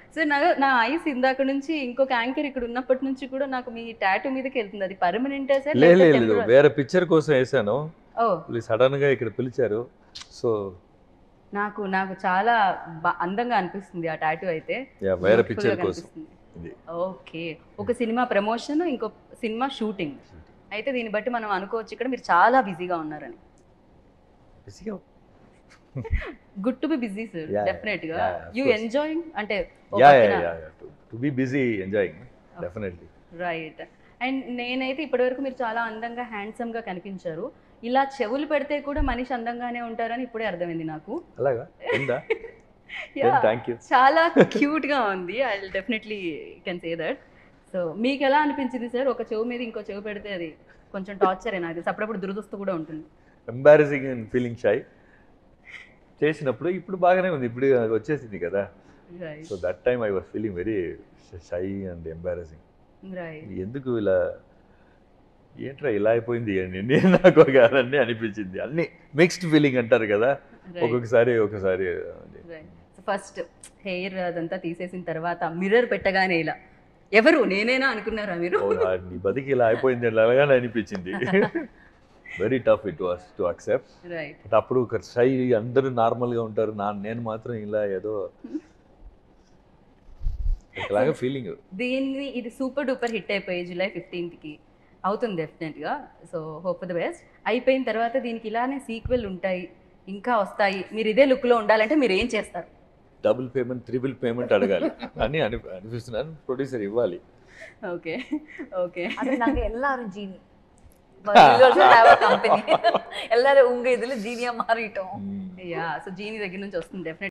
So నా నా ice ఇందాక నుంచి ఇంకొక యాంకర్ ఇక్కడ ఉన్నప్పటి నుంచి కూడా నాకు మీ టాటూ మీదకి వెళ్తుంది అది పర్మనెంట్ సార్ లేదు లేదు వేరే పిక్చర్ కోసం వేసాను ఓ సడన్ గా ఇక్కడ పిలిచారు సో నాకు నాకు చాలా బా- అందంగా అనిపిస్తుంది ఆ టాటూ అయితే యా వేరే Beautiful పిక్చర్ గా కోసం కనిపిస్తుంది. ఇది ఓకే ఒక సినిమా ప్రమోషన్ ఇంకో సినిమా షూటింగ్ అయితే దీన్ని బట్టి మనం అనుకోవచ్చు ఇక్కడ మీరు చాలా బిజీగా ఉన్నారని బిజీగా good to be busy sir Yeah, definite గా yeah, of you course. Enjoying అంటే ఒక యా పక్కన- yeah to be busy enjoying definitely right and నేనైతే ఇప్పటివరకు మీరు చాలా అందంగా హ్యాండ్సమ్ గా కనిపించారు ఇలా చెవులు పెడితే కూడా మనిషి అందంగానే ఉంటారని ఇప్పుడే అర్థమైంది నాకు అలాగా ఉందా Yeah. థ్యాంక్ యూ చాలా క్యూట్ గా ఉంది I definitely can say that so మీకు ఎలా అనిపించింది సార్ ఒక చెవు మీద ఇంకో చెవు పెడితే అది కొంచెం టార్చర్ నాకు తెలిసి అప్పుడప్పుడు దురదస్తు కూడా ఉంటుంది ఎంబారసింగ్ అండ్ ఫీలింగ్ షై చేసినప్పుడు ఇప్పుడు బాగానే ఉంది ఇప్పుడు వచ్చేసింది కదా right so that time I was feeling very shy and embarrassing right ఎందుకు ఇలా ఏంట్రా ఇలా అయిపోయింది అని నేను నాకు కాదని అనిపించింది అన్ని మిక్స్డ్ ఫీలింగ్ అంటారు కదా ఒక్కొక్కసారి ఒకసారి ఫస్ట్ హెయిర్ అదంతా తీసేసిన తర్వాత మిర్రర్ పెట్టగానే ఇలా ఎవరు నేనేనా అనుకున్నారా మీరు అవునా, నీ బతికి ఇలా అయిపోయింది అలాగానే అనిపించింది very tough it was to accept right but అప్పుడు ఒక షై అందరూ నార్మల్గా ఉంటారు నా నేను మాత్రం ఇలా ఏదో ఒకలాగా ఫీలింగ్ దీన్ని ఇది సూపర్ డూపర్ హిట్ అయిపోయి జూలై ఫిఫ్టీన్త్కి అవుతుంది డెఫినెట్గా సో హోప్ ద బెస్ట్ అయిపోయిన తర్వాత దీనికి ఇలానే సీక్వెల్ ఉంటాయి ఇంకా వస్తాయి మీరు ఇదే లుక్లో ఉండాలంటే మీరు ఏం చేస్తారు డబుల్ పేమెంట్ త్రిబుల్ పేమెంట్ అడగాలి అని అని అనిపిస్తున్నాను ప్రొడ్యూసర్ ఇవ్వాలి ఓకే ఓకే அது நாங்க எல்லாரும் ஜீனி கம்பெனி எல்லாரும் உங்க இதுல ஜீனியா மாறிட்டோம் యా సో జీని దగ్గర నుంచి వస్తుంది డెఫినెట్